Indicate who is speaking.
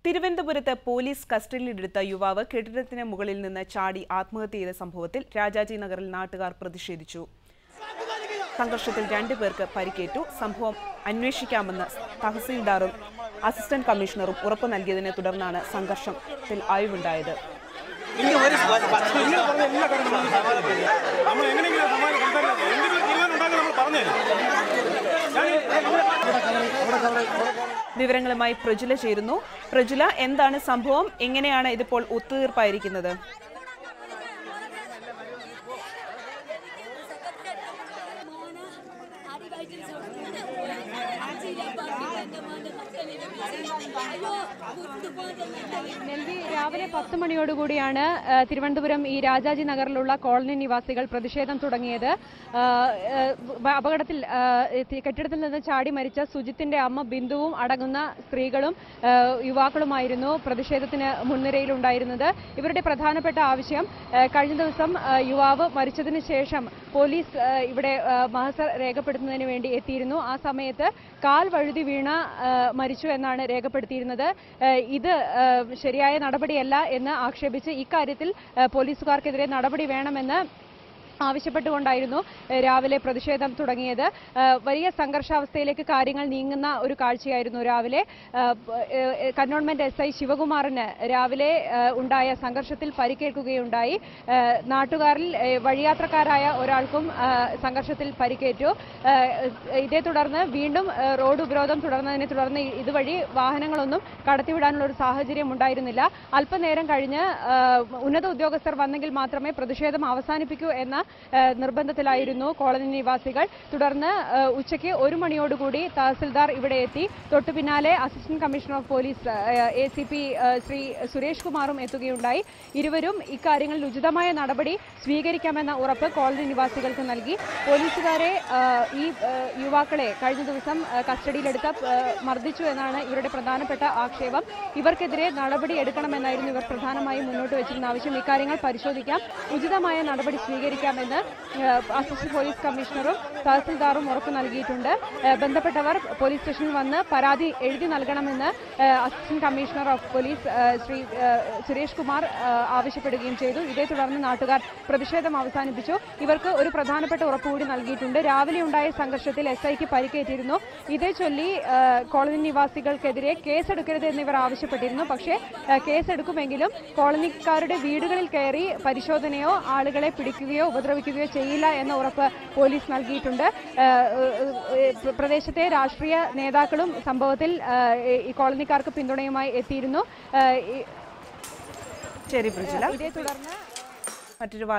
Speaker 1: തിരുവനന്തപുരത്ത് പോലീസ് കസ്റ്റഡിയിലെടുത്ത യുവാവ് കെട്ടിടത്തിന് മുകളിൽ നിന്ന് ചാടി ആത്മഹത്യ ചെയ്ത സംഭവത്തിൽ രാജാജി നഗറിൽ നാട്ടുകാർ പ്രതിഷേധിച്ചു സംഘർഷത്തിൽ രണ്ടു പേർക്ക് പരിക്കേറ്റു സംഭവം അന്വേഷിക്കാമെന്ന് തഹസീൽദാറും അസിസ്റ്റന്റ് കമ്മീഷണറും ഉറപ്പു നൽകിയതിനെ തുടർന്നാണ് സംഘർഷത്തിൽ അയവുണ്ടായത്
Speaker 2: ഇങ്ങനെ ഒരു വ- വ- ഇങ്ങനെ പറഞ്ഞ എല്ലാ കാര്യങ്ങളും നമ്മൾ സമാധാനപ്പെടുക. നമ്മൾ എങ്ങനെയെങ്കിലും സമാധാനം സംസാരിക്കാം എന്തെങ്കിലും തീരുമാനം ഉണ്ടാക്കി നമ്മൾ പറഞ്ഞുതരാം
Speaker 1: വിവരങ്ങളുമായി പ്രജുല ചേരുന്നു പ്രജുല എന്താണ് സംഭവം എങ്ങനെയാണ് ഇതിപ്പോൾ ഒത്തുതീർപ്പായിരിക്കുന്നത്
Speaker 3: നെൽവി രാവിലെ പത്ത് മണിയോടുകൂടിയാണ് ആ, തിരുവനന്തപുരം ഈ രാജാജി നഗറിലുള്ള കോളനി നിവാസികൾ പ്രതിഷേധം തുടങ്ങിയത് ആ, ആ, ബ- അപകടത്തിൽ ആ, തി- കെട്ടിടത്തിൽ നിന്ന് ചാടി മരിച്ച സുജിത്തിന്റെ അമ്മ ബിന്ദുവും അടങ്ങുന്ന സ്ത്രീകളും ആ, യുവാക്കളുമായിരുന്നു പ്രതിഷേധത്തിന് മുൻനിരയിലുണ്ടായിരുന്നത് ഇവരുടെ പ്രധാനപ്പെട്ട ആവശ്യം ആ, കഴിഞ്ഞ ദിവസം ആ, യുവാവ് മരിച്ചതിന് ശേഷം പോലീസ് ആ, ഇവിടെ ആ, മഹസർ രേഖപ്പെടുത്തുന്നതിന് വേണ്ടി എത്തിയിരുന്നു ആ സമയത്ത് കാൽ വഴുതി വീണ ആ, മരിച്ചു എന്നാണ് രേഖപ്പെടുത്തിയിരുന്നത് ആ, ഇത് ആ, ശരിയായ നടപടിയല്ല എന്ന് ആക്ഷേപിച്ച് ഇക്കാര്യത്തിൽ ആ, പോലീസുകാർക്കെതിരെ നടപടി വേണമെന്ന് ആവശ്യപ്പെട്ടുകൊണ്ടായിരുന്നു ഏഹ്, രാവിലെ പ്രതിഷേധം തുടങ്ങിയത് ഏഹ്, വലിയ സംഘർഷാവസ്ഥയിലേക്ക് കാര്യങ്ങൾ നീങ്ങുന്ന ഒരു കാഴ്ചയായിരുന്നു രാവിലെ ഏഹ്, പ- ഏഹ്, കന്റോൺമെന്റ് എസ് ഐ ശിവകുമാറിന് രാവിലെ ഏഹ്, ഉണ്ടായ സംഘർഷത്തിൽ പരിക്കേൽക്കുകയുണ്ടായി ഏഹ്, നാട്ടുകാരിൽ ഏഹ്, വഴിയാത്രക്കാരായ ഒരാൾക്കും ഏഹ്, സംഘർഷത്തിൽ പരിക്കേറ്റു ഏഹ്, ഇതേ തുടർന്ന് വീണ്ടും ഏഹ്, റോഡ് ഉപരോധം തുടർന്നതിനെ തുടർന്ന് ഇ- ഇതുവഴി വാഹനങ്ങളൊന്നും കടത്തിവിടാനുള്ള ഒരു സാഹചര്യം ഉണ്ടായിരുന്നില്ല അല്പനേരം കഴിഞ്ഞ് ഏഹ്, ഉന്നത ഉദ്യോഗസ്ഥർ വന്നെങ്കിൽ മാത്രമേ പ്രതിഷേധം അവസാനിപ്പിക്കൂ എന്ന ഏഹ്, നിർബന്ധത്തിലായിരുന്നു കോളനി നിവാസികൾ തുടർന്ന് ഏഹ്, ഉച്ചയ്ക്ക് ഒരു മണിയോടുകൂടി തഹസിൽദാർ ഇവിടെ എത്തി തൊട്ടു പിന്നാലെ assistant commissioner of police A C P Shri Suresh കുമാറും എത്തുകയുണ്ടായി ഇരുവരും ഇക്കാര്യങ്ങളിൽ ഉചിതമായ നടപടി സ്വീകരിക്കാമെന്ന ഉറപ്പ് കോളനി നിവാസികൾക്ക് നൽകി പോലീസുകാരെ ഏഹ്, ഈ ഏഹ്, യുവാക്കളെ കഴിഞ്ഞ ദിവസം ഏഹ്, കസ്റ്റഡിയിലെടുത്ത ഏഹ്, മർദ്ദിച്ചു എന്നാണ് ഇവരുടെ പ്രധാനപ്പെട്ട ആക്ഷേപം ഇവർക്കെതിരെ നടപടി എടുക്കണമെന്നായിരുന്നു ഇവർ പ്രധാനമായും മുന്നോട്ട് വെച്ചിരുന്ന ആവശ്യം ഇക്കാര്യങ്ങൾ പരിശോധിക്കാം ഉചിതമായ നടപടി സ്വീകരിക്കാമെന്ന് ഏഹ്, അസിസ്റ്റന്റ് പോലീസ് കമ്മീഷണറും തഹസിൽദാറും ഉറപ്പ് നൽകിയിട്ടുണ്ട് ഏഹ്, ബന്ധപ്പെട്ടവർ പോലീസ് സ്റ്റേഷനിൽ വന്ന് പരാതി എഴുതി നൽകണമെന്ന് ഏഹ്, അസിസ്റ്റന്റ് കമ്മീഷണർ ഓഫ് പോലീസ് ഏഹ്, ശ്രീ ഏഹ്, സുരേഷ് കുമാർ ഏഹ്, ആവശ്യപ്പെടുകയും ചെയ്തു ഇതേ തുടർന്ന് നാട്ടുകാർ പ്രതിഷേധം അവസാനിപ്പിച്ചു ഇവർക്ക് ഒരു പ്രധാനപ്പെട്ട ഉറപ്പ് കൂടി നൽകിയിട്ടുണ്ട് രാവിലെ ഉണ്ടായ സംഘർഷത്തിൽ എസ് ഐക്ക് പരിക്കേറ്റിരുന്നു ഇതേ ചൊല്ലി ഏഹ്, കോളനി നിവാസികൾക്കെതിരെ കേസെടുക്കരുത് എന്നിവർ ആവശ്യപ്പെട്ടിരുന്നു പക്ഷേ ഏഹ്, കേസെടുക്കുമെങ്കിലും കോളനിക്കാരുടെ വീടുകളിൽ കയറി പരിശോധനയോ ആളുകളെ പിടിക്കുകയോ ഉപദ്രവിക്കുകയോ ചെയ്യില്ല എന്ന ഉറപ്പ് പോലീസ് നൽകിയിട്ടുണ്ട് ഏഹ്, ഏഹ്, ഏഹ്, പ്രദേശത്തെ രാഷ്ട്രീയ നേതാക്കളും സംഭവത്തിൽ ഏഹ്, ഈ കോളനിക്കാർക്ക് പിന്തുണയുമായി എത്തിയിരുന്നു ഏഹ്, ഈ-
Speaker 1: ശരി പ്രജുല
Speaker 3: ഇതേ തുടർന്ന്
Speaker 1: മറ്റൊരു